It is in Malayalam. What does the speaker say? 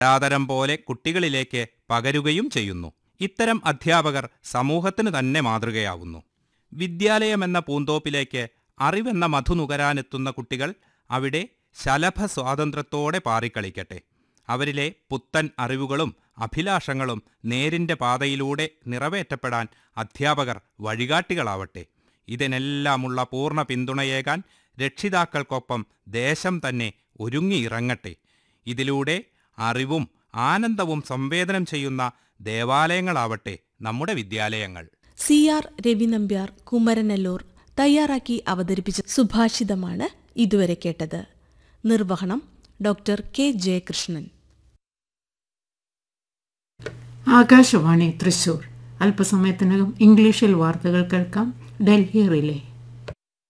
പരാതരം പോലെ കുട്ടികളിലേക്ക് പകരുകയും ചെയ്യുന്നു ഇത്തരം അധ്യാപകർ സമൂഹത്തിന് തന്നെ മാതൃകയാവുന്നു വിദ്യാലയമെന്ന പൂന്തോപ്പിലേക്ക് അറിവെന്ന മധു നുകരാനെത്തുന്ന കുട്ടികൾ അവിടെ ശലഭ സ്വാതന്ത്ര്യത്തോടെ പാറിക്കളിക്കട്ടെ അവരിലെ പുത്തൻ അറിവുകളും അഭിലാഷങ്ങളും നേരിൻ്റെ പാതയിലൂടെ നിറവേറ്റപ്പെടാൻ അധ്യാപകർ വഴികാട്ടികളാവട്ടെ ഇതിനെല്ലാമുള്ള പൂർണ്ണ പിന്തുണയേകാൻ രക്ഷിതാക്കൾക്കൊപ്പം ദേശം തന്നെ ഒരുങ്ങിയിറങ്ങട്ടെ ഇതിലൂടെ അറിവും ആനന്ദവും സംവേദനം ചെയ്യുന്ന ദേവാലയങ്ങളാവട്ടെ നമ്മുടെ വിദ്യാലയങ്ങൾ സി ആർ രവി നമ്പ്യാർ കുമരനല്ലൂർ തയ്യാറാക്കി അവതരിപ്പിച്ച സുഭാഷിതമാണ് ഇതുവരെ കേട്ടത് നിർവഹണം ഡോക്ടർ കെ ജയകൃഷ്ണൻ ആകാശവാണി തൃശൂർ അല്പസമയത്തിനകം ഇംഗ്ലീഷിൽ വാർത്തകൾ കേൾക്കാം ഡൽഹി റിലേ